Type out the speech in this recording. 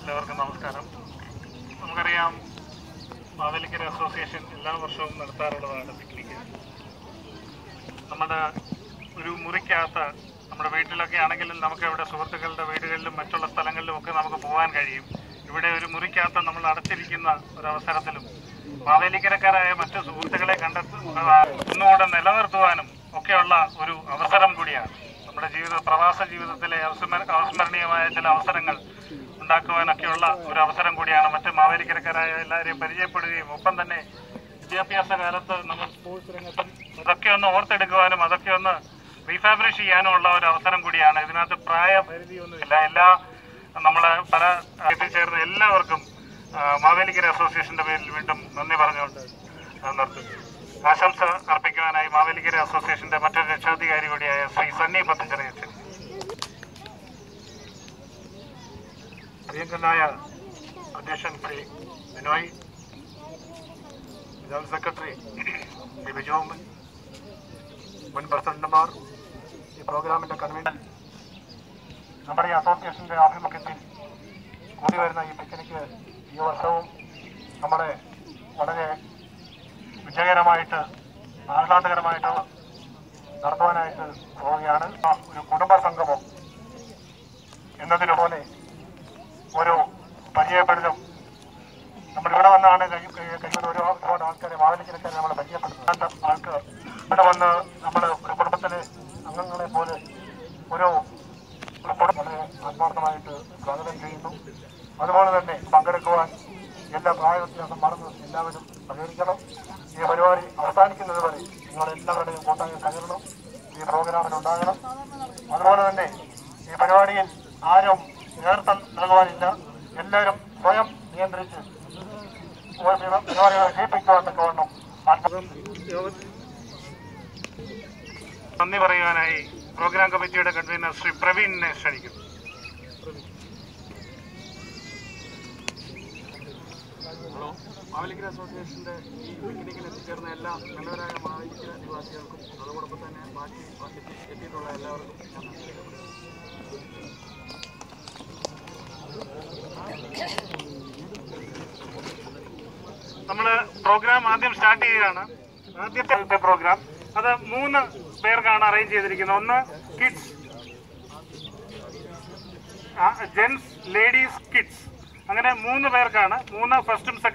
എല്ലാവർക്കും നമസ്കാരം നമുക്കറിയാം മാവേലിക്കര അസോസിയേഷൻ എല്ലാ വർഷവും നടത്താറുള്ളതാണ് പിക്നിക്ക് നമ്മുടെ ഒരു മുറിക്കകത്ത് നമ്മുടെ വീട്ടിലൊക്കെ ആണെങ്കിലും നമുക്ക് ഇവിടെ സുഹൃത്തുക്കളുടെ വീടുകളിലും മറ്റുള്ള സ്ഥലങ്ങളിലും ഒക്കെ നമുക്ക് പോകാൻ കഴിയും ഇവിടെ ഒരു മുറിക്കകത്ത് നമ്മൾ അടച്ചിരിക്കുന്ന ഒരു അവസരത്തിലും മാവേലിക്കരക്കാരായ മറ്റു സുഹൃത്തുക്കളെ കണ്ടെത്തു ഒന്നുകൂടെ നിലനിർത്തുവാനും ഒക്കെയുള്ള ഒരു അവസരം കൂടിയാണ് നമ്മുടെ ജീവിത പ്രവാസ ജീവിതത്തിലെ അവസ്മര- അവസ്മരണീയമായ ചില അവസരങ്ങൾ ഉണ്ടാക്കുവാനൊക്കെയുള്ള ഒരു അവസരം കൂടിയാണ് മറ്റ് മാവേലിക്കരക്കാരായ എല്ലാവരെയും പരിചയപ്പെടുകയും ഒപ്പം തന്നെ വിദ്യാഭ്യാസ കാലത്ത് നമ്മൾ സ്പോർട്സ് രംഗത്തും അതൊക്കെ ഒന്ന് ഓർത്തെടുക്കുവാനും അതൊക്കെ ഒന്ന് റീഫാബ്രിഷ് ചെയ്യാനുമുള്ള ഒരു അവസരം കൂടിയാണ് ഇതിനകത്ത് പ്രായപരിധിയൊന്നുമില്ല എല്ലാ നമ്മളെ പല എത്തിച്ചേർന്ന എല്ലാവർക്കും ആ, മാവേലിക്കര അസോസിയേഷന്റെ പേരിൽ വീണ്ടും നന്ദി പറഞ്ഞുകൊണ്ട് ആ, നിർത്തുന്നു ആശംസ അർപ്പിക്കുവാനായി മാവേലിക്കര അസോസിയേഷന്റെ മറ്റൊരു രക്ഷാധികാരി കൂടിയായ ശ്രീ സണ്ണി പത്തഞ്ചിറയച്ചൻ പ്രിയങ്കനായ അധ്യക്ഷൻ ശ്രീ ബിനോയ് ജനറൽ സെക്രട്ടറി ശ്രീ ബിജോമൻ മുൻ പ്രസിഡന്റുമാർ ഈ പ്രോഗ്രാമിന്റെ കൺവീനർ നമ്മുടെ ഈ അസോസിയേഷന്റെ ആഭിമുഖ്യത്തിൽ കൂടി വരുന്ന ഈ പിക്നിക്ക് ഈ വർഷവും നമ്മുടെ വളരെ വിജയകരമായിട്ട് ആഹ്ലാദകരമായിട്ട് നടത്തുവാനായിട്ട് പോവുകയാണ് ആ ഒരു കുടുംബ സംഗമം എന്നതിനുപോലെ ഒരു പരിചയപ്പെടലും നമ്മൾ ഇവിടെ വന്നാണ് കഴിയുന്ന ഒരു ഒരുപാട് ആൾക്കാരെ മാവേലിക്കരക്കാരെ നമ്മൾ പരിചയപ്പെടുന്നത് രണ്ട് ആൾക്ക് ഇവിടെ വന്ന് നമ്മൾ ഒരു കുടുംബത്തിലെ അംഗങ്ങളെ പോലെ ഒരു ഒരു കുടുംബം വളരെ ആത്മാർത്ഥമായിട്ട് സ്വാഗതം ചെയ്യുന്നു അതുപോലെ തന്നെ പങ്കെടുക്കുവാൻ എല്ലാ പ്രായ വ്യത്യാസം മറന്ന് എല്ലാവരും സഹകരിക്കണം ഈ പരിപാടി അവസാനിക്കുന്നത് വരെ നിങ്ങളെല്ലാവരുടെയും കൂട്ടായ സഹകരണം ഈ പ്രോഗ്രാമിൽ ഉണ്ടാകണം അതുപോലെ തന്നെ ഈ പരിപാടിയിൽ ആരും നേതൃത്വം നൽകുവാനില്ല എല്ലാവരും സ്വയം നിയന്ത്രിച്ച് പരിപാടികളെ ജയിപ്പിക്കുവാൻ തക്കവണ്ണം നന്ദി പറയുവാനായി പ്രോഗ്രാം കമ്മിറ്റിയുടെ കൺവീനർ ശ്രീ പ്രവീണിനെ ക്ഷണിക്കുന്നു ഹലോ മാവേലിക്കര അസോസിയേഷന്റെ ഈ പിക്നിക്കിൽ എത്തിച്ചേർന്ന എല്ലാ നല്ലവരായ മാവേലിക്കര നിവാസികൾക്കും അതോടൊപ്പം തന്നെ ബാക്കി എത്തി- എത്തിയിട്ടുള്ള എല്ലാവർക്കും ഞാൻ നന്ദി രേഖപ്പെടുത്തുന്നു. നമ്മൾ പ്രോഗ്രാം ആദ്യം സ്റ്റാർട്ട് ചെയ്യുകയാണ് ആദ്യത്തെ പ്രോഗ്രാം അത് മൂന്ന് പേർക്കാണ് അറേഞ്ച് ചെയ്തിരിക്കുന്നത് ഒന്ന് കിഡ്സ് ജെൻസ് ലേഡീസ് കിഡ്സ് അങ്ങനെ മൂന്ന് പേർക്കാണ് മൂന്ന് ഫസ്റ്റും സെക്കൻഡ്